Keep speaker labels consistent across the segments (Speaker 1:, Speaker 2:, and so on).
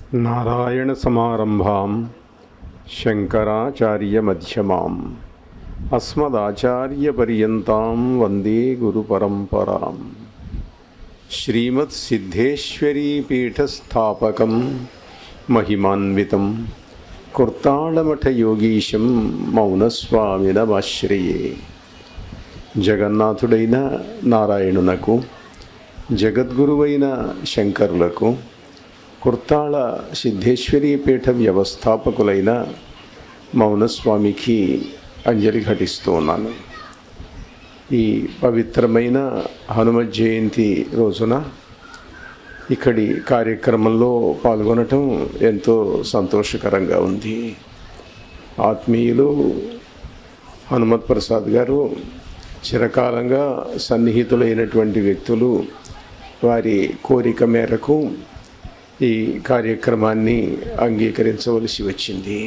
Speaker 1: నారాయణసమారంభాం శంకరాచార్యమధ్యమాం అస్మదాచార్యపర్యంతం వందే గురుపరంపరాం శ్రీమత్సిద్ధేశ్వరీపీఠస్థాపకం మహిమాన్వితం కుర్తాళమఠయోగీశం మౌనస్వామినమాశ్రయే జగన్నాథుడైన నారాయణునకు జగద్గురువైన శంకరులకు కుర్తాళ సిద్ధేశ్వరీ పీఠ వ్యవస్థాపకులైన మౌనస్వామికి అంజలి ఘటిస్తూ ఉన్నాను ఈ పవిత్రమైన హనుమ జయంతి రోజున ఇక్కడి కార్యక్రమంలో పాల్గొనటం ఎంతో సంతోషకరంగా ఉంది ఆత్మీయులు హనుమత్ ప్రసాద్ గారు చిరకాలంగా సన్నిహితులైనటువంటి వ్యక్తులు వారి కోరిక మేరకు ఈ కార్యక్రమాన్ని అంగీకరించవలసి వచ్చింది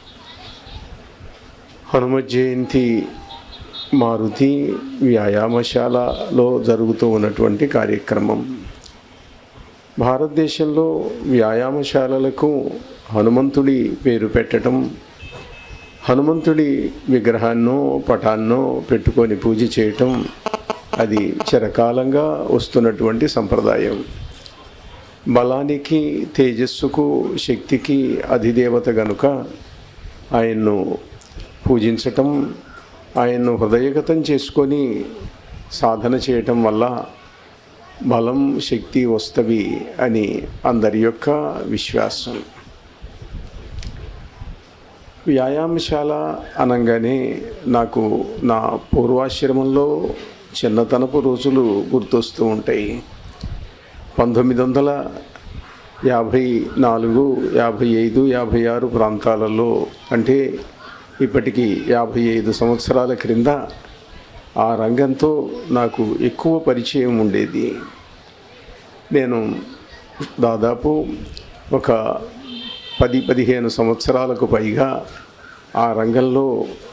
Speaker 1: హనుమ జయంతి మారుతి వ్యాయామశాలలో జరుగుతూ ఉన్నటువంటి కార్యక్రమం భారతదేశంలో వ్యాయామశాలలకు హనుమంతుడి పేరు పెట్టడం హనుమంతుడి విగ్రహాన్నో పటాన్నో పెట్టుకొని పూజ చేయటం అది చిరకాలంగా వస్తున్నటువంటి సంప్రదాయం బలానికి తేజస్సుకు శక్తికి అధిదేవత గనుక ఆయన్ను పూజించటం ఆయన్ను హృదయగతం చేసుకొని సాధన చేయటం వల్ల బలం శక్తి వస్తవి అని అందరి యొక్క విశ్వాసం వ్యాయామశాల అనగానే నాకు నా పూర్వాశ్రమంలో చిన్నతనపు రోజులు గుర్తొస్తూ ఉంటాయి పంతొమ్మిది వందల యాభై నాలుగు యాభై ఐదు యాభై ఆరు ప్రాంతాలలో అంటే ఇప్పటికి యాభై ఐదు సంవత్సరాల క్రింద ఆ రంగంతో నాకు ఎక్కువ పరిచయం ఉండేది నేను దాదాపు ఒక పది పదిహేను సంవత్సరాలకు పైగా ఆ రంగంలో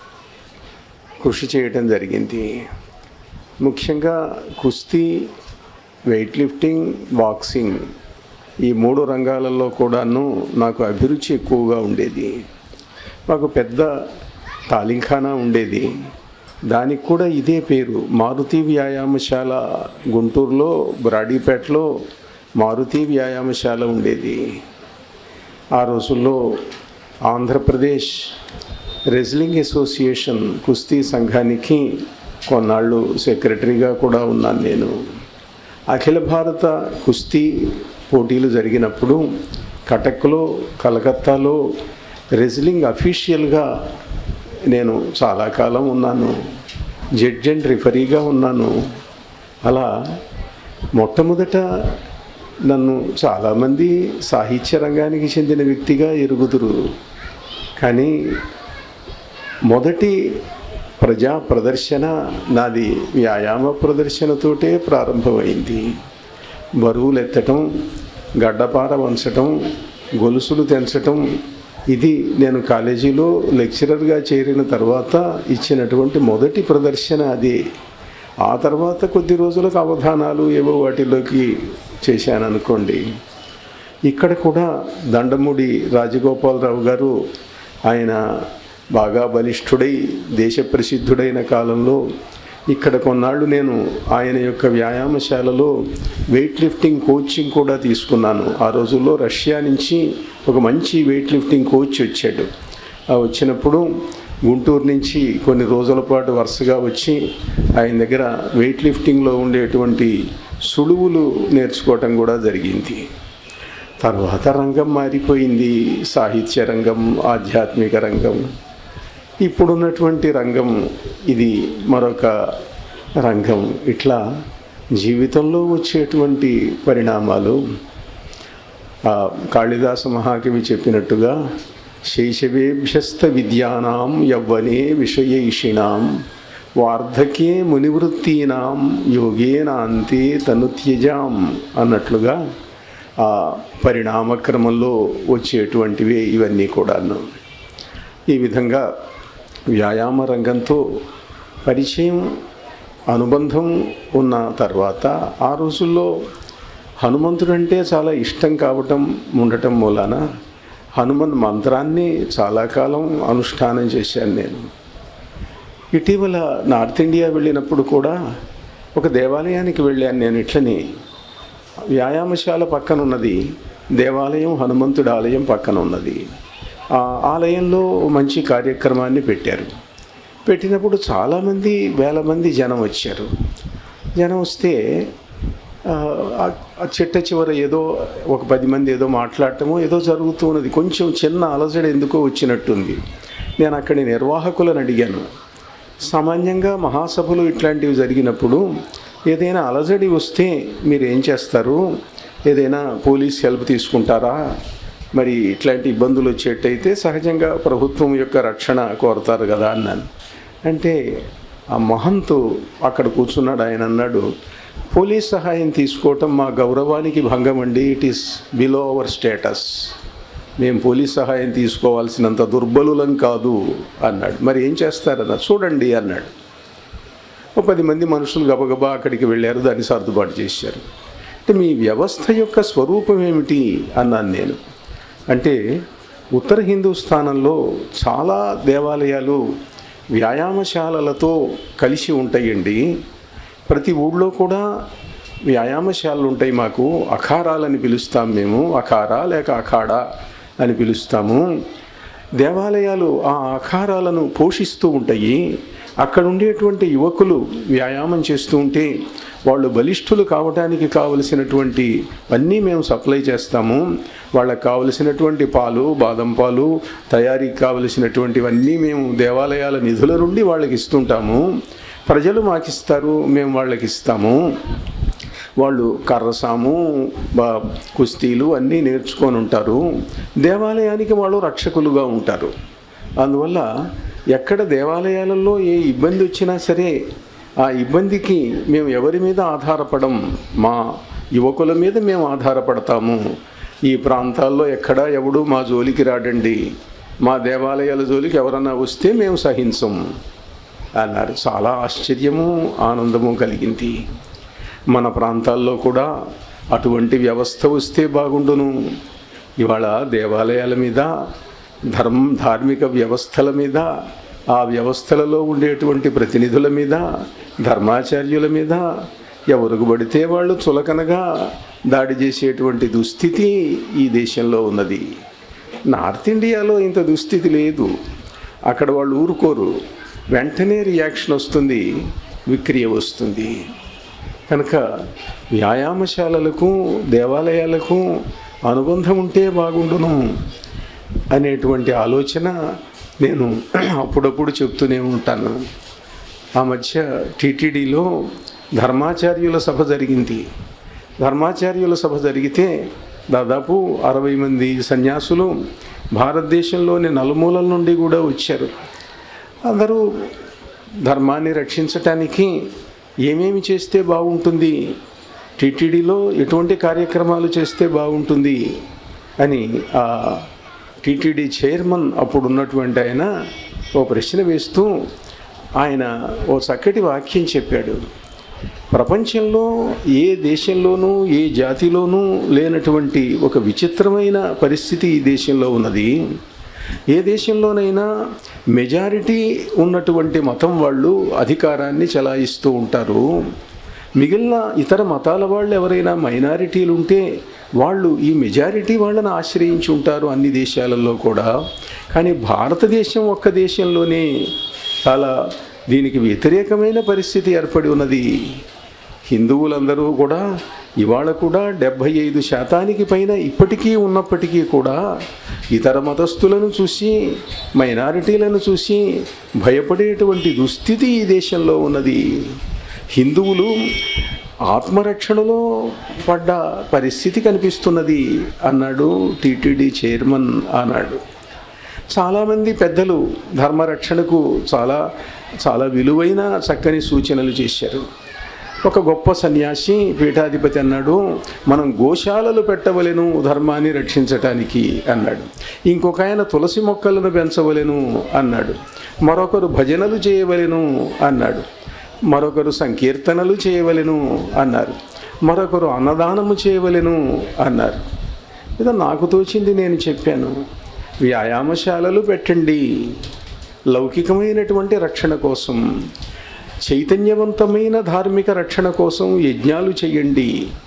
Speaker 1: కృషి చేయటం జరిగింది ముఖ్యంగా కుస్తీ వెయిట్ లిఫ్టింగ్ బాక్సింగ్ ఈ మూడు రంగాలలో కూడాను నాకు అభిరుచి ఎక్కువగా ఉండేది మాకు పెద్ద తాలింఖానా ఉండేది దానికి కూడా ఇదే పేరు మారుతి వ్యాయామశాల గుంటూరులో బ్రాడీపేటలో మారుతి వ్యాయామశాల ఉండేది ఆ రోజుల్లో ఆంధ్రప్రదేశ్ రెజ్లింగ్ అసోసియేషన్ కుస్తీ సంఘానికి కొన్నాళ్ళు సెక్రటరీగా కూడా ఉన్నాను నేను అఖిల భారత కుస్తీ పోటీలు జరిగినప్పుడు కటక్లో కలకత్తాలో రెజ్లింగ్ అఫీషియల్గా నేను చాలా కాలం ఉన్నాను జడ్జ్ అండ్ రిఫరీగా ఉన్నాను అలా మొట్టమొదట నన్ను చాలామంది సాహిత్య రంగానికి చెందిన వ్యక్తిగా ఎరుగుదురు కానీ మొదటి ప్రజా ప్రదర్శన నాది వ్యాయామ ప్రదర్శనతోటే ప్రారంభమైంది బరువులు ఎత్తటం గడ్డపార వంచటం గొలుసులు తెంచటం ఇది నేను కాలేజీలో లెక్చరర్గా చేరిన తర్వాత ఇచ్చినటువంటి మొదటి ప్రదర్శన అది ఆ తర్వాత కొద్ది రోజులకు అవధానాలు ఏవో వాటిలోకి చేశాను అనుకోండి ఇక్కడ కూడా దండముడి రాజగోపాలరావు గారు ఆయన బాగా బలిష్ఠుడై దేశ ప్రసిద్ధుడైన కాలంలో ఇక్కడ కొన్నాళ్ళు నేను ఆయన యొక్క వ్యాయామశాలలో వెయిట్ లిఫ్టింగ్ కోచింగ్ కూడా తీసుకున్నాను ఆ రోజుల్లో రష్యా నుంచి ఒక మంచి వెయిట్ లిఫ్టింగ్ కోచ్ వచ్చాడు ఆ వచ్చినప్పుడు గుంటూరు నుంచి కొన్ని రోజుల పాటు వరుసగా వచ్చి ఆయన దగ్గర వెయిట్ లిఫ్టింగ్లో ఉండేటువంటి సులువులు నేర్చుకోవటం కూడా జరిగింది తర్వాత రంగం మారిపోయింది సాహిత్య రంగం ఆధ్యాత్మిక రంగం ఇప్పుడున్నటువంటి రంగం ఇది మరొక రంగం ఇట్లా జీవితంలో వచ్చేటువంటి పరిణామాలు కాళిదాస మహాకవి చెప్పినట్టుగా శైశవేభ్యస్త విద్యానాం యవ్వనే విషయైషిణాం వార్ధక్యే మునివృత్తీనాం యోగేనాంతే తను త్యజాం అన్నట్లుగా ఆ పరిణామక్రమంలో వచ్చేటువంటివే ఇవన్నీ కూడాను ఈ విధంగా వ్యాయామ రంగంతో పరిచయం అనుబంధం ఉన్న తర్వాత ఆ రోజుల్లో హనుమంతుడు అంటే చాలా ఇష్టం కావటం ఉండటం మూలాన హనుమన్ మంత్రాన్ని చాలా కాలం అనుష్ఠానం చేశాను నేను ఇటీవల నార్త్ ఇండియా వెళ్ళినప్పుడు కూడా ఒక దేవాలయానికి వెళ్ళాను నేను ఇట్లని వ్యాయామశాల పక్కన ఉన్నది దేవాలయం హనుమంతుడి ఆలయం పక్కన ఉన్నది ఆ ఆలయంలో మంచి కార్యక్రమాన్ని పెట్టారు పెట్టినప్పుడు చాలామంది వేల మంది జనం వచ్చారు జనం వస్తే ఆ, ఆ చిట్ట చివర ఏదో ఒక పది మంది ఏదో మాట్లాడటమో ఏదో జరుగుతూ ఉన్నది కొంచెం చిన్న అలజడి ఎందుకో వచ్చినట్టుంది నేను అక్కడి నిర్వాహకులను అడిగాను సామాన్యంగా మహాసభలు ఇట్లాంటివి జరిగినప్పుడు ఏదైనా అలజడి వస్తే మీరు ఏం చేస్తారు ఏదైనా పోలీస్ హెల్ప్ తీసుకుంటారా మరి ఇట్లాంటి ఇబ్బందులు వచ్చేట్టయితే సహజంగా ప్రభుత్వం యొక్క రక్షణ కోరతారు కదా అన్నాను అంటే ఆ మహంతు అక్కడ కూర్చున్నాడు ఆయన అన్నాడు పోలీస్ సహాయం తీసుకోవటం మా గౌరవానికి భంగం అండి it is below our status మేము పోలీస్ సహాయం తీసుకోవాల్సినంత దుర్బలులం కాదు అన్నాడు మరి ఏం చేస్తారన్న చూడండి అన్నాడు ఒక పది మంది మనుషులు గబగబా అక్కడికి వెళ్ళారు దాన్ని సర్దుబాటు చేశారు అంటే మీ వ్యవస్థ యొక్క స్వరూపం ఏమిటి అన్నాను నేను అంటే ఉత్తర హిందూస్థానంలో చాలా దేవాలయాలు వ్యాయామశాలలతో కలిసి ఉంటాయండి ప్రతి ఊళ్ళో కూడా వ్యాయామశాలలు ఉంటాయి మాకు అఖారాలని పిలుస్తాం మేము అఖారా లేక అఖాడా అని పిలుస్తాము దేవాలయాలు ఆ ఆకారాలను పోషిస్తూ ఉంటాయి అక్కడ ఉండేటువంటి యువకులు వ్యాయామం చేస్తూ ఉంటే వాళ్ళు బలిష్ఠులు కావడానికి కావలసినటువంటి అన్నీ మేము సప్లై చేస్తాము వాళ్ళకి కావలసినటువంటి పాలు బాదం పాలు తయారీకి కావలసినటువంటివన్నీ మేము దేవాలయాల నిధుల నుండి వాళ్ళకి ఇస్తుంటాము ప్రజలు మాకిస్తారు మేము వాళ్ళకి ఇస్తాము వాళ్ళు కర్రసాము బా కుస్తీలు అన్నీ నేర్చుకొని ఉంటారు దేవాలయానికి వాళ్ళు రక్షకులుగా ఉంటారు అందువల్ల ఎక్కడ దేవాలయాలలో ఏ ఇబ్బంది వచ్చినా సరే ఆ ఇబ్బందికి మేము ఎవరి మీద ఆధారపడం మా యువకుల మీద మేము ఆధారపడతాము ఈ ప్రాంతాల్లో ఎక్కడ ఎవడు మా జోలికి రాడండి మా దేవాలయాల జోలికి ఎవరన్నా వస్తే మేము సహించం అన్నారు చాలా ఆశ్చర్యము ఆనందము కలిగింది మన ప్రాంతాల్లో కూడా అటువంటి వ్యవస్థ వస్తే బాగుండును ఇవాళ దేవాలయాల మీద ధర్మం ధార్మిక వ్యవస్థల మీద ఆ వ్యవస్థలలో ఉండేటువంటి ప్రతినిధుల మీద ధర్మాచార్యుల మీద ఎవరికి పడితే వాళ్ళు చులకనగా దాడి చేసేటువంటి దుస్థితి ఈ దేశంలో ఉన్నది నార్త్ ఇండియాలో ఇంత దుస్థితి లేదు అక్కడ వాళ్ళు ఊరుకోరు వెంటనే రియాక్షన్ వస్తుంది విక్రియ వస్తుంది కనుక వ్యాయామశాలలకు దేవాలయాలకు అనుబంధం ఉంటే బాగుండును అనేటువంటి ఆలోచన నేను అప్పుడప్పుడు చెప్తూనే ఉంటాను ఆ మధ్య టీటీడీలో ధర్మాచార్యుల సభ జరిగింది ధర్మాచార్యుల సభ జరిగితే దాదాపు అరవై మంది సన్యాసులు భారతదేశంలోని నలుమూలల నుండి కూడా వచ్చారు అందరూ ధర్మాన్ని రక్షించటానికి ఏమేమి చేస్తే బాగుంటుంది టీటీడీలో ఎటువంటి కార్యక్రమాలు చేస్తే బాగుంటుంది అని ఆ టీటీడీ చైర్మన్ అప్పుడు ఉన్నటువంటి ఆయన ఓ ప్రశ్న వేస్తూ ఆయన ఓ చక్కటి వాక్యం చెప్పాడు ప్రపంచంలో ఏ దేశంలోనూ ఏ జాతిలోనూ లేనటువంటి ఒక విచిత్రమైన పరిస్థితి ఈ దేశంలో ఉన్నది ఏ దేశంలోనైనా మెజారిటీ ఉన్నటువంటి మతం వాళ్ళు అధికారాన్ని చలాయిస్తూ ఉంటారు మిగిలిన ఇతర మతాల వాళ్ళు ఎవరైనా మైనారిటీలు ఉంటే వాళ్ళు ఈ మెజారిటీ వాళ్ళని ఆశ్రయించి ఉంటారు అన్ని దేశాలలో కూడా కానీ భారతదేశం ఒక్క దేశంలోనే చాలా దీనికి వ్యతిరేకమైన పరిస్థితి ఏర్పడి ఉన్నది హిందువులందరూ కూడా ఇవాళ కూడా డెబ్భై ఐదు శాతానికి పైన ఇప్పటికీ ఉన్నప్పటికీ కూడా ఇతర మతస్థులను చూసి మైనారిటీలను చూసి భయపడేటువంటి దుస్థితి ఈ దేశంలో ఉన్నది హిందువులు ఆత్మరక్షణలో పడ్డ పరిస్థితి కనిపిస్తున్నది అన్నాడు టీటీడీ చైర్మన్ అన్నాడు చాలామంది పెద్దలు ధర్మరక్షణకు చాలా చాలా విలువైన చక్కని సూచనలు చేశారు ఒక గొప్ప సన్యాసి పీఠాధిపతి అన్నాడు మనం గోశాలలు పెట్టవలెను ధర్మాన్ని రక్షించటానికి అన్నాడు ఇంకొక ఆయన తులసి మొక్కలను పెంచవలెను అన్నాడు మరొకరు భజనలు చేయవలెను అన్నాడు మరొకరు సంకీర్తనలు చేయవలెను అన్నారు మరొకరు అన్నదానము చేయవలెను అన్నారు ఏదో నాకు తోచింది నేను చెప్పాను వ్యాయామశాలలు పెట్టండి లౌకికమైనటువంటి రక్షణ కోసం చైతన్యవంతమైన ధార్మిక రక్షణ కోసం యజ్ఞాలు చేయండి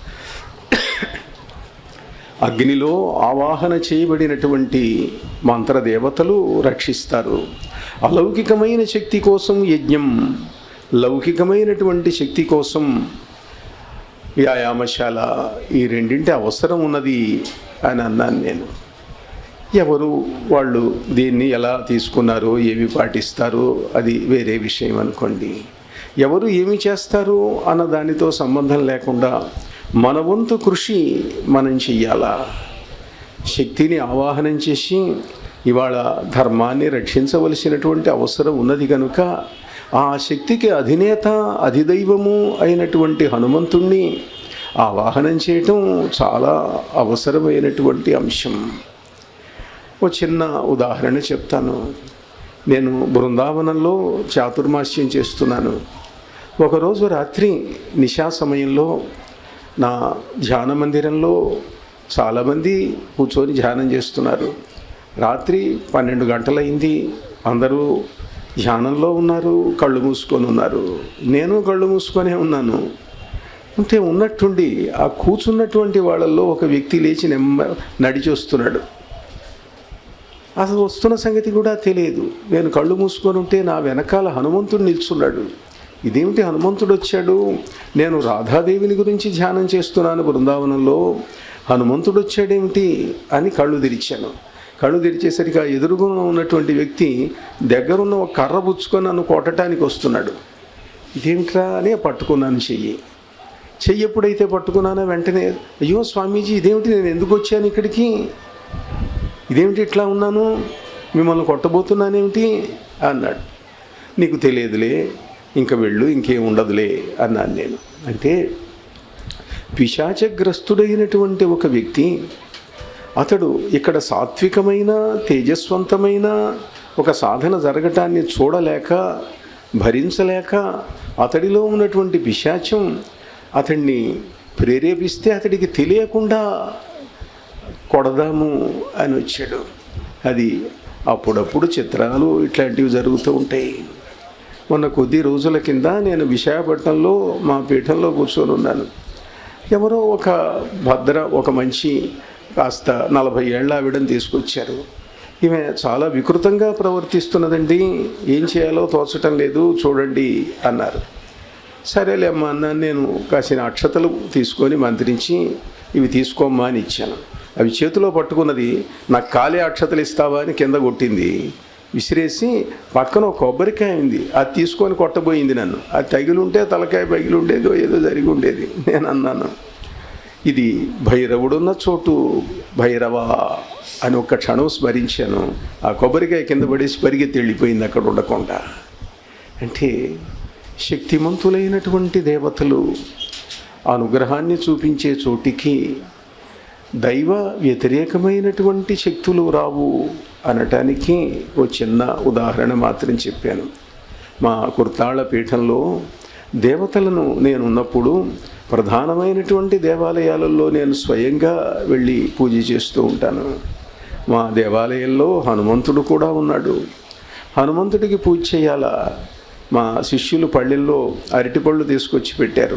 Speaker 1: అగ్నిలో ఆవాహన చేయబడినటువంటి మంత్రదేవతలు రక్షిస్తారు అలౌకికమైన శక్తి కోసం యజ్ఞం లౌకికమైనటువంటి శక్తి కోసం వ్యాయామశాల ఈ రెండింటి అవసరం ఉన్నది అని అన్నాను నేను ఎవరు వాళ్ళు దీన్ని ఎలా తీసుకున్నారో ఏమి పాటిస్తారో అది వేరే విషయం అనుకోండి ఎవరు ఏమి చేస్తారు అన్న దానితో సంబంధం లేకుండా మన వంతు కృషి మనం చెయ్యాలా శక్తిని ఆవాహనం చేసి ఇవాళ ధర్మాన్ని రక్షించవలసినటువంటి అవసరం ఉన్నది కనుక ఆ శక్తికి అధినేత అధిదైవము అయినటువంటి హనుమంతుణ్ణి ఆవాహనం చేయటం చాలా అవసరమైనటువంటి అంశం ఓ చిన్న ఉదాహరణ చెప్తాను నేను బృందావనంలో చాతుర్మాస్యం చేస్తున్నాను ఒకరోజు రాత్రి నిశా సమయంలో నా ధ్యాన మందిరంలో చాలామంది కూర్చొని ధ్యానం చేస్తున్నారు రాత్రి పన్నెండు గంటలైంది అందరూ ధ్యానంలో ఉన్నారు కళ్ళు మూసుకొని ఉన్నారు నేను కళ్ళు మూసుకొనే ఉన్నాను అంటే ఉన్నట్టుండి ఆ కూర్చున్నటువంటి వాళ్ళల్లో ఒక వ్యక్తి లేచి నెమ్మ నడిచి వస్తున్నాడు అసలు వస్తున్న సంగతి కూడా తెలియదు నేను కళ్ళు మూసుకొని ఉంటే నా వెనకాల హనుమంతుడు నిల్చున్నాడు ఇదేమిటి హనుమంతుడు వచ్చాడు నేను రాధాదేవిని గురించి ధ్యానం చేస్తున్నాను బృందావనంలో హనుమంతుడు వచ్చాడేమిటి అని కళ్ళు తెరిచాను కళ్ళు తెరిచేసరికి ఆ ఎదురుగున ఉన్నటువంటి వ్యక్తి దగ్గరున్న ఒక కర్ర పుచ్చుకొని నన్ను కొట్టడానికి వస్తున్నాడు ఇదేమిట్రా అని పట్టుకున్నాను చెయ్యి చెయ్యి ఎప్పుడైతే పట్టుకున్నానో వెంటనే అయ్యో స్వామీజీ ఇదేమిటి నేను ఎందుకు వచ్చాను ఇక్కడికి ఇదేమిటి ఇట్లా ఉన్నాను మిమ్మల్ని కొట్టబోతున్నానేమిటి అన్నాడు నీకు తెలియదులే ఇంక వెళ్ళు ఇంకేం ఉండదులే అన్నాను నేను అంటే పిశాచగ్రస్తుడైనటువంటి ఒక వ్యక్తి అతడు ఇక్కడ సాత్వికమైన తేజస్వంతమైన ఒక సాధన జరగటాన్ని చూడలేక భరించలేక అతడిలో ఉన్నటువంటి పిశాచం అతన్ని ప్రేరేపిస్తే అతడికి తెలియకుండా కొడదాము అని వచ్చాడు అది అప్పుడప్పుడు చిత్రాలు ఇట్లాంటివి జరుగుతూ ఉంటాయి మొన్న కొద్ది రోజుల కింద నేను విశాఖపట్నంలో మా పీఠంలో కూర్చొని ఉన్నాను ఎవరో ఒక భద్ర ఒక మంచి కాస్త నలభై ఏళ్ళ ఆవిడని తీసుకొచ్చారు ఈమె చాలా వికృతంగా ప్రవర్తిస్తున్నదండి ఏం చేయాలో తోచటం లేదు చూడండి అన్నారు సరేలే అమ్మా అన్నాను నేను కాసిన అక్షతలు తీసుకొని మంత్రించి ఇవి తీసుకోమ్మా అని ఇచ్చాను అవి చేతిలో పట్టుకున్నది నాకు కాలే అక్షతలు ఇస్తావా అని కింద కొట్టింది విసిరేసి పక్కన ఒక కొబ్బరికాయ ఉంది అది తీసుకొని కొట్టబోయింది నన్ను అది తగిలి ఉంటే తలకాయ పగిలి ఉండేదో ఏదో జరిగి ఉండేది నేను అన్నాను ఇది భైరవుడున్న చోటు భైరవ అని ఒక్క క్షణం స్మరించాను ఆ కొబ్బరికాయ కింద పడేసి పరిగెత్తి వెళ్ళిపోయింది అక్కడ ఉండకుండా అంటే శక్తిమంతులైనటువంటి దేవతలు అనుగ్రహాన్ని చూపించే చోటికి దైవ వ్యతిరేకమైనటువంటి శక్తులు రావు అనటానికి ఓ చిన్న ఉదాహరణ మాత్రం చెప్పాను మా కుర్తాళ పీఠంలో దేవతలను నేనున్నప్పుడు ప్రధానమైనటువంటి దేవాలయాలలో నేను స్వయంగా వెళ్ళి పూజ చేస్తూ ఉంటాను మా దేవాలయంలో హనుమంతుడు కూడా ఉన్నాడు హనుమంతుడికి పూజ చేయాలా మా శిష్యులు పళ్ళెల్లో అరటిపళ్ళు తీసుకొచ్చి పెట్టారు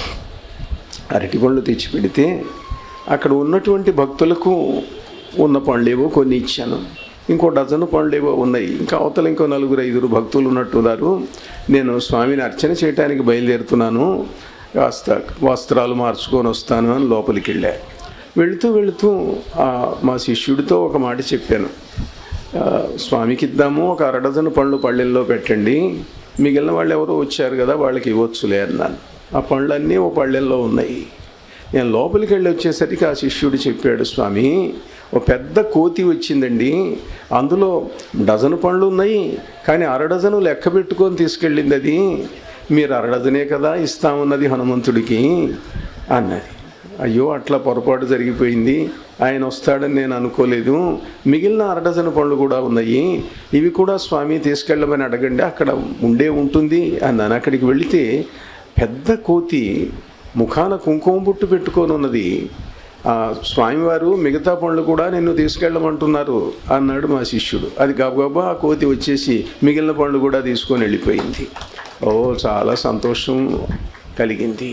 Speaker 1: అరటిపళ్ళు తెచ్చి పెడితే అక్కడ ఉన్నటువంటి భక్తులకు ఉన్న పండ్లేవో కొన్ని ఇచ్చాను ఇంకో డజను పండ్లేవో ఉన్నాయి ఇంకా అవతల ఇంకో నలుగురు ఐదుగురు భక్తులు ఉన్నట్టున్నారు నేను స్వామిని అర్చన చేయడానికి బయలుదేరుతున్నాను కాస్త వస్త్రాలు మార్చుకొని వస్తాను అని లోపలికి వెళ్ళా వెళుతూ వెళుతూ ఆ, మా శిష్యుడితో ఒక మాట చెప్పాను ఆ, స్వామికి ఇద్దాము ఒక అరడజను పళ్ళు పళ్ళెల్లో పెట్టండి మిగిలిన వాళ్ళు ఎవరో వచ్చారు కదా వాళ్ళకి ఇవ్వచ్చులే అన్నాను ఆ పళ్ళన్నీ ఓ పళ్ళెల్లో ఉన్నాయి నేను లోపలికి వెళ్ళి వచ్చేసరికి ఆ శిష్యుడు చెప్పాడు స్వామి ఓ పెద్ద కోతి వచ్చిందండి అందులో డజను పండ్లు ఉన్నాయి కానీ అరడజను లెక్క పెట్టుకొని తీసుకెళ్ళింది అది మీరు అరడజనే కదా ఇస్తామన్నది హనుమంతుడికి అన్నది అయ్యో అట్లా పొరపాటు జరిగిపోయింది ఆయన వస్తాడని నేను అనుకోలేదు మిగిలిన అరడజన పళ్ళు కూడా ఉన్నాయి ఇవి కూడా స్వామి తీసుకెళ్ళమని అడగండి అక్కడ ఉండే ఉంటుంది అన్నాను అక్కడికి వెళితే పెద్ద కోతి ముఖాన కుంకుమ బుట్టు పెట్టుకొని ఉన్నది ఆ స్వామివారు మిగతా పనులు కూడా నిన్ను తీసుకెళ్ళమంటున్నారు అన్నాడు మా శిష్యుడు అది గబగబా ఆ కోతి వచ్చేసి మిగిలిన పనులు కూడా తీసుకొని వెళ్ళిపోయింది ఓ చాలా సంతోషం కలిగింది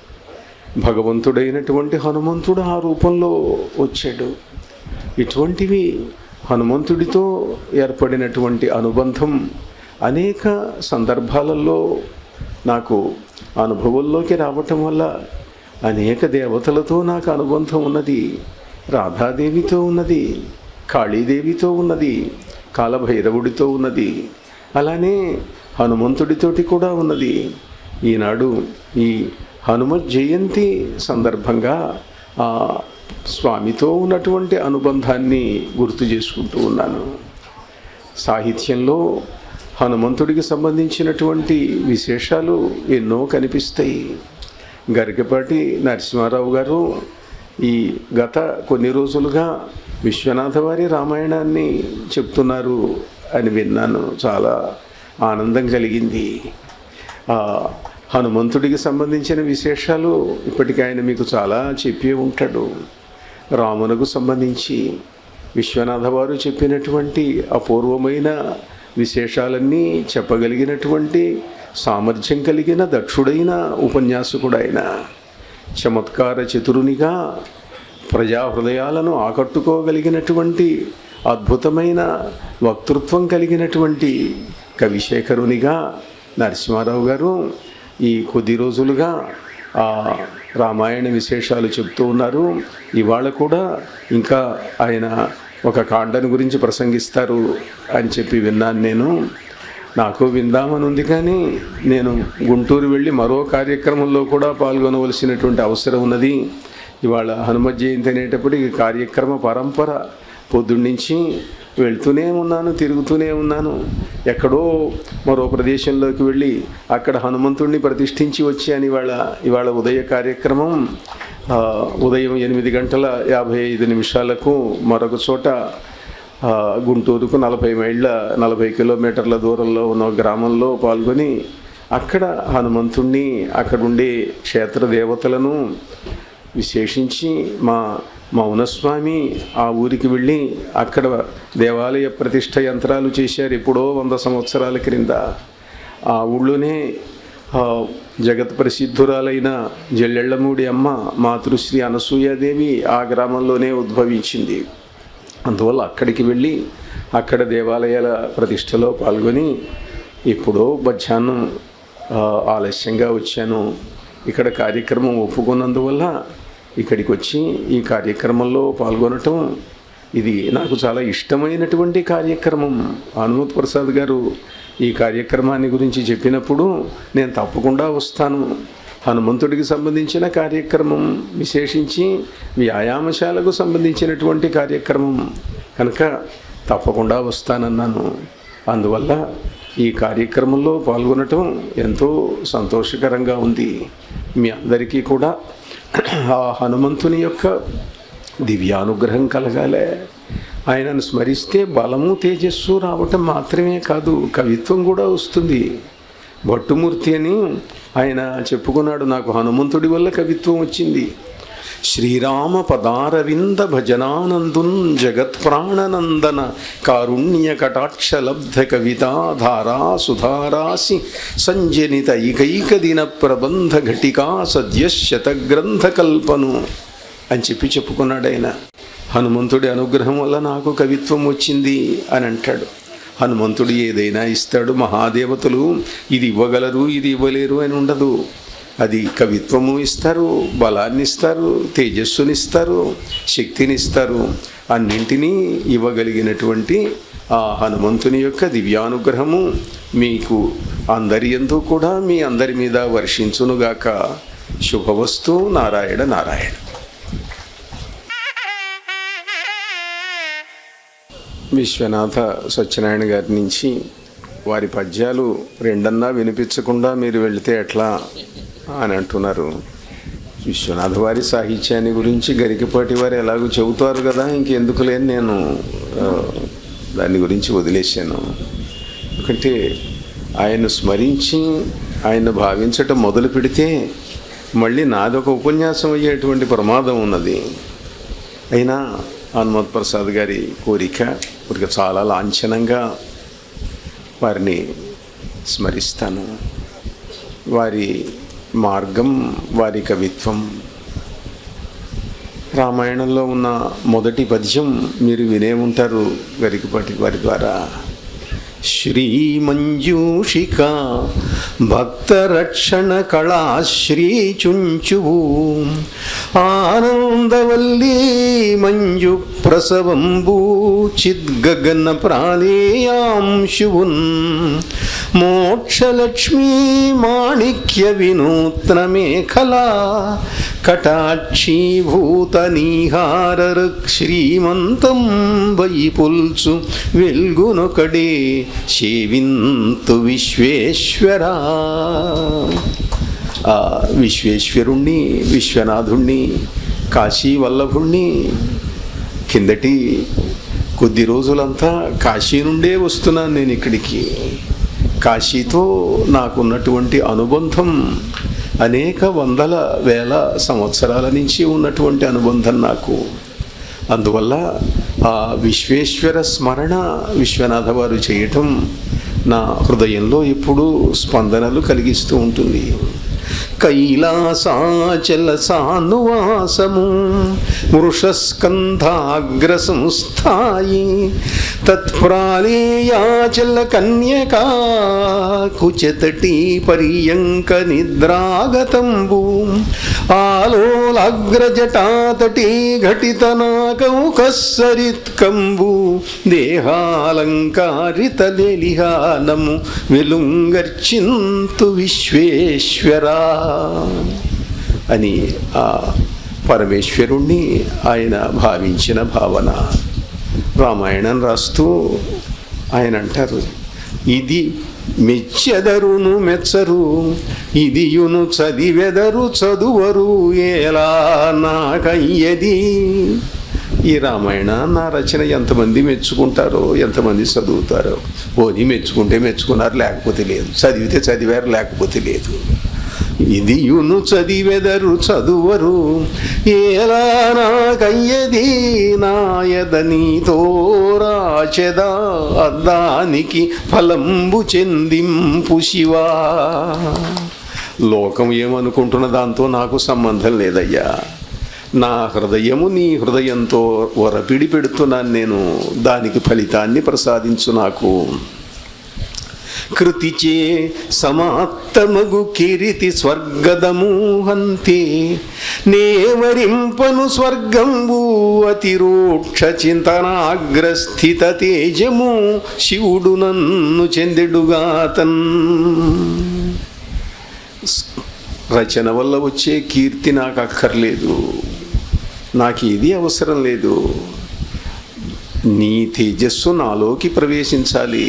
Speaker 1: భగవంతుడైనటువంటి హనుమంతుడు ఆ రూపంలో వచ్చాడు ఇటువంటివి హనుమంతుడితో ఏర్పడినటువంటి అనుబంధం అనేక సందర్భాలలో నాకు అనుభవంలోకి రావటం వల్ల అనేక దేవతలతో నాకు అనుబంధం ఉన్నది రాధాదేవితో ఉన్నది కాళీదేవితో ఉన్నది కాలభైరవుడితో ఉన్నది అలానే హనుమంతుడితోటి కూడా ఉన్నది ఈనాడు ఈ హనుమ జయంతి సందర్భంగా ఆ స్వామితో ఉన్నటువంటి అనుబంధాన్ని గుర్తు చేసుకుంటూ ఉన్నాను సాహిత్యంలో హనుమంతుడికి సంబంధించినటువంటి విశేషాలు ఎన్నో కనిపిస్తాయి గరికపాటి నరసింహారావు గారు ఈ గత కొన్ని రోజులుగా విశ్వనాథ వారి రామాయణాన్ని చెప్తున్నారు అని విన్నాను చాలా ఆనందం కలిగింది ఆ హనుమంతుడికి సంబంధించిన విశేషాలు ఇప్పటికీ ఆయన మీకు చాలా చెప్పే ఉంటాడు రామునకు సంబంధించి విశ్వనాథ వారు చెప్పినటువంటి అపూర్వమైన విశేషాలన్నీ చెప్పగలిగినటువంటి సామర్థ్యం కలిగిన దక్షుడైన ఉపన్యాసకుడు ఆయన చమత్కార చతురునిగా ప్రజా హృదయాలను ఆకట్టుకోగలిగినటువంటి అద్భుతమైన వక్తృత్వం కలిగినటువంటి కవిశేఖరునిగా నరసింహారావు గారు ఈ కొద్ది రోజులుగా ఆ రామాయణ విశేషాలు చెప్తూ ఉన్నారు ఇవాళ కూడా ఇంకా ఆయన ఒక కాండను గురించి ప్రసంగిస్తారు అని చెప్పి విన్నాను నేను నాకు విందామని ఉంది కానీ నేను గుంటూరు వెళ్ళి మరో కార్యక్రమంలో కూడా పాల్గొనవలసినటువంటి అవసరం ఉన్నది ఇవాళ హనుమత్ జయంతి అనేటప్పటికి కార్యక్రమ పరంపర పొద్దున్నుంచి వెళ్తూనే ఉన్నాను తిరుగుతూనే ఉన్నాను ఎక్కడో మరో ప్రదేశంలోకి వెళ్ళి అక్కడ హనుమంతుడిని ప్రతిష్ఠించి వచ్చాను ఇవాళ ఇవాళ ఉదయ కార్యక్రమం ఆ, ఉదయం ఎనిమిది గంటల యాభై ఐదు నిమిషాలకు మరొక చోట ఆ, గుంటూరుకు నలభై మైళ్ళ నలభై కిలోమీటర్ల దూరంలో ఉన్న ఒక గ్రామంలో పాల్గొని అక్కడ హనుమంతుణ్ణి అక్కడుండే క్షేత్ర దేవతలను విశేషించి మా మౌనస్వామి ఆ ఊరికి వెళ్ళి అక్కడ దేవాలయ ప్రతిష్ట యంత్రాలు చేశారు ఎప్పుడో వంద సంవత్సరాల క్రింద ఆ ఊళ్ళోనే ఆ, జగత్ ప్రసిద్ధురాలైన జల్లెళ్ళమూడి అమ్మ మాతృశ్రీ అనసూయాదేవి ఆ గ్రామంలోనే ఉద్భవించింది అందువల్ల అక్కడికి వెళ్ళి అక్కడ దేవాలయాల ప్రతిష్టలో పాల్గొని ఎప్పుడో మధ్యాహ్నం ఆ, ఆలస్యంగా వచ్చాను ఇక్కడ కార్యక్రమం ఒప్పుకున్నందువల్ల ఇక్కడికి వచ్చి ఈ కార్యక్రమంలో పాల్గొనటం ఇది నాకు చాలా ఇష్టమైనటువంటి కార్యక్రమం హనుమత్ ప్రసాద్ గారు ఈ కార్యక్రమాన్ని గురించి చెప్పినప్పుడు నేను తప్పకుండా వస్తాను హనుమంతుడికి సంబంధించిన కార్యక్రమం విశేషించి వ్యాయామశాలకు సంబంధించినటువంటి కార్యక్రమం కనుక తప్పకుండా వస్తానన్నాను అందువల్ల ఈ కార్యక్రమంలో పాల్గొనటం ఎంతో సంతోషకరంగా ఉంది మీ అందరికీ కూడా ఆ హనుమంతుని యొక్క దివ్యానుగ్రహం కలగాలే ఆయనను స్మరిస్తే బలము తేజస్సు రావటం మాత్రమే కాదు కవిత్వం కూడా వస్తుంది భట్టుమూర్తి అని ఆయన చెప్పుకున్నాడు నాకు హనుమంతుడి వల్ల కవిత్వం వచ్చింది శ్రీరామ పదారవింద భజనానందున్ జగత్ ప్రాణనందన కారుణ్య కటాక్ష లబ్ధ కవితా ధారా సుధారాసి సంజనిత ఐకైక దిన ప్రబంధ ఘటికా సద్యశత గ్రంథ కల్పను అని చెప్పి చెప్పుకున్నాడు ఆయన హనుమంతుడి అనుగ్రహం వల్ల నాకు కవిత్వం వచ్చింది అని అంటాడు హనుమంతుడు ఏదైనా ఇస్తాడు మహాదేవతలు ఇది ఇవ్వగలరు ఇది ఇవ్వలేరు అని ఉండదు అది కవిత్వము ఇస్తారు బలాన్ని ఇస్తారు తేజస్సుని ఇస్తారు శక్తిని ఇస్తారు అన్నింటినీ ఇవ్వగలిగినటువంటి ఆ హనుమంతుని యొక్క దివ్యానుగ్రహము మీకు అందరి ఎందు కూడా మీ అందరి మీద వర్షించునుగాక శుభవస్తు నారాయణ నారాయణ విశ్వనాథ సత్యనారాయణ గారి నుంచి వారి పద్యాలు రెండన్నా వినిపించకుండా మీరు వెళితే ఎట్లా అని అంటున్నారు విశ్వనాథ వారి సాహిత్యాన్ని గురించి గరికపాటి వారు ఎలాగో చెబుతారు కదా ఇంకెందుకు లేని నేను ఆ, దాని గురించి వదిలేశాను ఎందుకంటే ఆయన స్మరించి ఆయన భావించటం మొదలు పెడితే మళ్ళీ నాదొక ఉపన్యాసం అయ్యేటువంటి ప్రమాదం ఉన్నది అయినా హనుమత్ ప్రసాద్ గారి కోరిక కోరిక చాలా లాంఛనంగా వారిని స్మరిస్తాను వారి మార్గం వారి కవిత్వం రామాయణంలో ఉన్న మొదటి పద్యం మీరు వినే ఉంటారు గరికపాటి వారి ద్వారా శ్రీమంజూషిక భక్తరక్షణ కళా శ్రీచుంచువు ఆనందవల్లీ మంజు ప్రసవంబు చిద్గగన ప్రాళేయాంశువున్ మోక్షలక్ష్మీ మాణిక్య వినూత్న మేఖలా కటాక్షీభూత నీహార శ్రీమంతం వైపుల్చు వెల్గునొకడే సేవింతు విశ్వేశ్వరా ఆ విశ్వేశ్వరుణ్ణి విశ్వనాథుణ్ణి కాశీ వల్లభుణ్ణి కిందటి కొద్ది రోజులంతా కాశీ నుండే వస్తున్నాను నేను ఇక్కడికి కాశీతో నాకున్నటువంటి అనుబంధం అనేక వందల వేల సంవత్సరాల నుంచి ఉన్నటువంటి అనుబంధం నాకు అందువల్ల ఆ విశ్వేశ్వర స్మరణ విశ్వనాథ వారు చేయటం నా హృదయంలో ఎప్పుడూ స్పందనలు కలిగిస్తూ ఉంటుంది కైలాసాచల సానువాసము వృషస్కంధాగ్ర సంస్థాయి తత్ప్రాళేయాచల కన్యకా కుచతటి పర్యంక నిద్రాగతంబు ఆలోలాగ్రజటాతటి ఘటితనాకౌకస్సరిత్కంబు దేహాలంకారిత లేలిహానము వెలుంగర్చింతు విశ్వేశ్వరా అని ఆ పరమేశ్వరుణ్ణి ఆయన భావించిన భావన రామాయణం రాస్తూ ఆయన అంటారు ఇది మెచ్చెదరును మెచ్చరు ఇదియును చదివెదరు చదువరు ఎలా నాకయ్యది ఈ రామాయణ నా రచన ఎంతమంది మెచ్చుకుంటారో ఎంతమంది చదువుతారో పోనీ మెచ్చుకుంటే మెచ్చుకున్నారు లేకపోతే లేదు చదివితే చదివారు లేకపోతే లేదు ఇది యును చదివెదరు చదువరు ఎలా నాకయ్యది నాయదనితో రాచెదా దానికి ఫలంబు చెందింపు శివా లోకం ఏమనుకుంటున్న దాంతో నాకు సంబంధం లేదయ్యా నా హృదయము నీ హృదయంతో వరపిడి పెడుతున్నాను నేను దానికి ఫలితాన్ని ప్రసాదించు నాకు కృతిచే సమాత్తమగు కిరితి స్వర్గదము హంతే నేవరింపను స్వర్గంబు అతిరోక్ష చింతనాగ్రస్థిత తేజము శివుడు నన్ను చెందెడుగాతన్ రచన వల్ల వచ్చే కీర్తి నాకు అక్కర్లేదు నాకు ఇది అవసరం లేదు నీ తేజస్సు నాలోకి ప్రవేశించాలి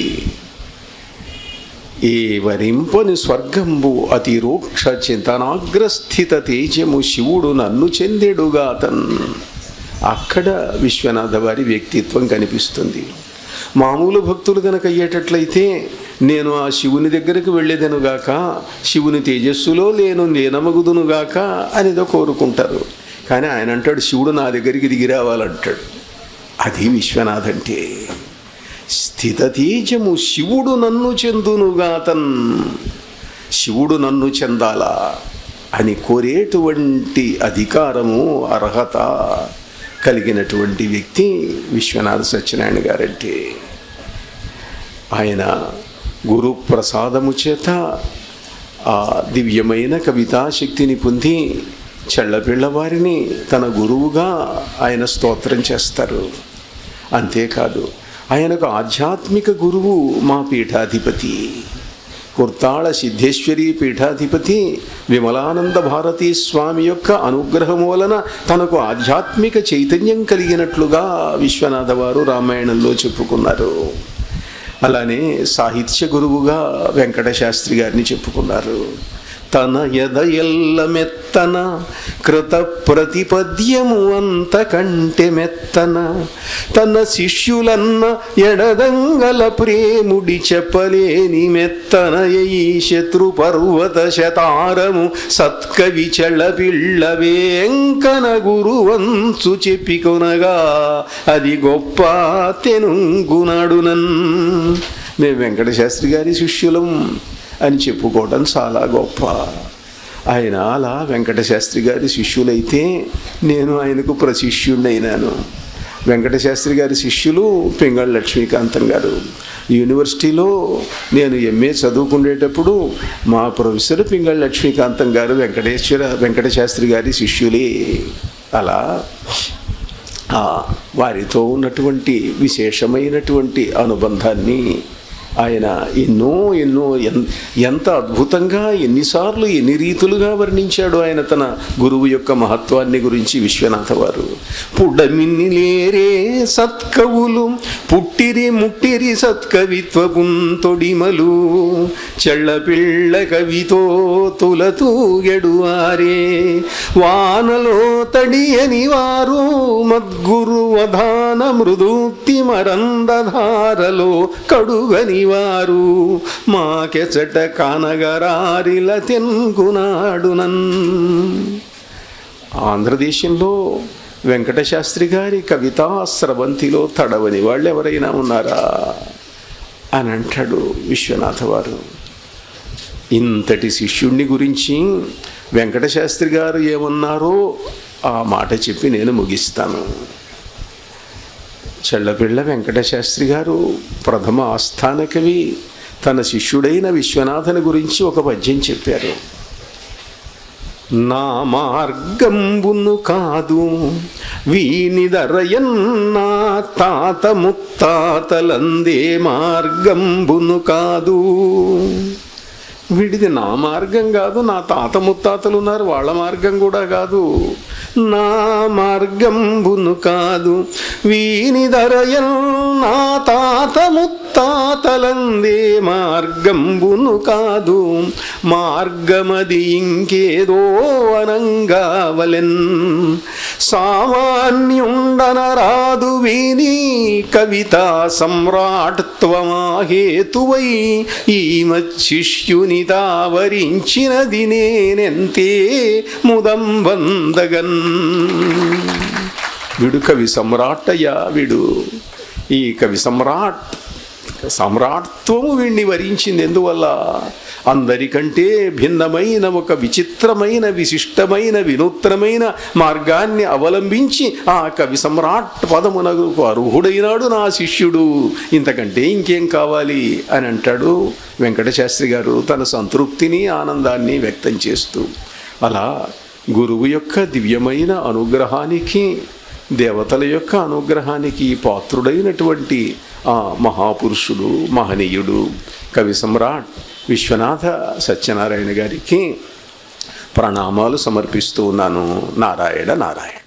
Speaker 1: ఏ వరింపని స్వర్గంబు అతి రూక్ష చింతనాగ్రస్థిత తేజము శివుడు నన్ను చెందెడుగాతన్ అక్కడ విశ్వనాథ వారి వ్యక్తిత్వం కనిపిస్తుంది మామూలు భక్తులు కనుక అయ్యేటట్లయితే నేను ఆ శివుని దగ్గరికి వెళ్ళేదనుగాక శివుని తేజస్సులో నేను నేనమగుదునుగాక అనేదో కోరుకుంటారు కానీ ఆయన అంటాడు శివుడు నా దగ్గరికి దిగి రావాలంటాడు అది విశ్వనాథ్ అంటే స్థితతేజము శివుడు నన్ను చెందునుగాతన్ శివుడు నన్ను చెందాలా అని కోరేటువంటి అధికారము అర్హత కలిగినటువంటి వ్యక్తి విశ్వనాథ సత్యనారాయణ గారంటే ఆయన గురు ప్రసాదము చేత ఆ దివ్యమైన కవితా శక్తిని పొంది చెళ్ళపిళ్ళవారిని తన గురువుగా ఆయన స్తోత్రం చేస్తారు అంతేకాదు ఆయనకు ఆధ్యాత్మిక గురువు మా పీఠాధిపతి కుర్తాళ సిద్ధేశ్వరి పీఠాధిపతి విమలానంద భారతీ స్వామి యొక్క అనుగ్రహం వలన తనకు ఆధ్యాత్మిక చైతన్యం కలిగినట్లుగా విశ్వనాథ వారు రామాయణంలో చెప్పుకున్నారు అలానే సాహిత్య గురువుగా వెంకట శాస్త్రి గారిని చెప్పుకున్నారు తన ఎద ఎల్ల మెత్త మెత్తన కృత ప్రతిపద్యము అంతకంటే మెత్తన తన శిష్యులన్న ఎడదంగల ప్రేముడి చెప్పలేని మెత్తన ఈ శత్రు పర్వత శతారము సత్కవి చళ్ళపిళ్ళ వేంకన గురువంచు చెప్పికొనగా అది గొప్ప తెనుంగునాడునన్ మేము వెంకటశాస్త్రి గారి శిష్యులం అని చెప్పుకోవడం చాలా గొప్ప ఆయన అలా వెంకటశాస్త్రి గారి శిష్యులైతే నేను ఆయనకు ప్రశిష్యుడైనాను వెంకటశాస్త్రి గారి శిష్యులు పింగళ లక్ష్మీకాంతం గారు యూనివర్సిటీలో నేను ఎంఏ చదువుకునేటప్పుడు మా ప్రొఫెసర్ పింగళ లక్ష్మీకాంతం గారు వెంకటేశ్వర వెంకటశాస్త్రి గారి శిష్యులే అలా ఆ వారితో ఉన్నటువంటి విశేషమైనటువంటి అనుబంధాన్ని ఆయన ఎన్నో ఎన్నో ఎన్- ఎంత అద్భుతంగా ఎన్నిసార్లు ఎన్ని రీతులుగా వర్ణించాడు ఆయన తన గురువు యొక్క మహత్వాన్ని గురించి విశ్వనాథ వారు పుడమిన్ని లేరే సత్కవులు పుట్టిరి ముట్టిరి సత్కవిత్వపు తొడిమలు చెళ్ళపిళ్ళ కవితో తులతూగెడువారే వానలో తడియని వారు మద్గురు వధాన మృదూక్తి మరందధారలో కడుగని వారు మాకెచట కానగరారిల తెన్గునాడునన్ ఆంధ్రదేశంలో వెంకటశాస్త్రి గారి కవితా స్రవంతిలో తడవని వాళ్ళు ఎవరైనా ఉన్నారా అని అంటాడు విశ్వనాథ వారు ఇంతటి శిష్యుణ్ణి గురించి వెంకటశాస్త్రి గారు ఏమన్నారో ఆ మాట చెప్పి నేను ముగిస్తాను చెళ్ళపిళ్ళ వెంకటశాస్త్రి గారు ప్రథమ ఆస్థాన కవి తన శిష్యుడైన విశ్వనాథని గురించి ఒక పద్యం చెప్పారు నా మార్గంబును కాదు వీనిదరయన్నా తాత ముత్తాతలందే మార్గంబును కాదు వీడిది నా మార్గం కాదు నా తాత ముత్తాతలు ఉన్నారు వాళ్ళ మార్గం కూడా కాదు నా మార్గంబును కాదు వీని ధరయల్ నా తాత ముత్తాతలందే మార్గంబును కాదు మార్గమది ఇంకేదో అనంగావలెన్ సామాన్యుండనరాదు వీని కవితా సమ్రాట్త్వమాహేతువై ఈ మత్శిష్యుని తావరించినది నేనెంతే ముదం వందగన్ వీడు కవి సమ్రాట్ అయ్యా వీడు ఈ కవి సమ్రాట్ సమ్రాట్త్వము వీడిని వరించింది ఎందువల్ల అందరికంటే భిన్నమైన ఒక విచిత్రమైన విశిష్టమైన వినూత్నమైన మార్గాన్ని అవలంబించి ఆ కవి సమ్రాట్ పదమునకు అర్హుడైనాడు నా శిష్యుడు ఇంతకంటే ఇంకేం కావాలి అని అంటాడు వెంకటశాస్త్రి గారు తన సంతృప్తిని ఆనందాన్ని వ్యక్తం చేస్తూ అలా గురువు యొక్క దివ్యమైన అనుగ్రహానికి దేవతల యొక్క అనుగ్రహానికి పాత్రుడైనటువంటి ఆ మహాపురుషుడు మహనీయుడు కవి సమ్రాట్ విశ్వనాథ సత్యనారాయణ గారికి ప్రణామాలు సమర్పిస్తూ ఉన్నాను నారాయణ నారాయణ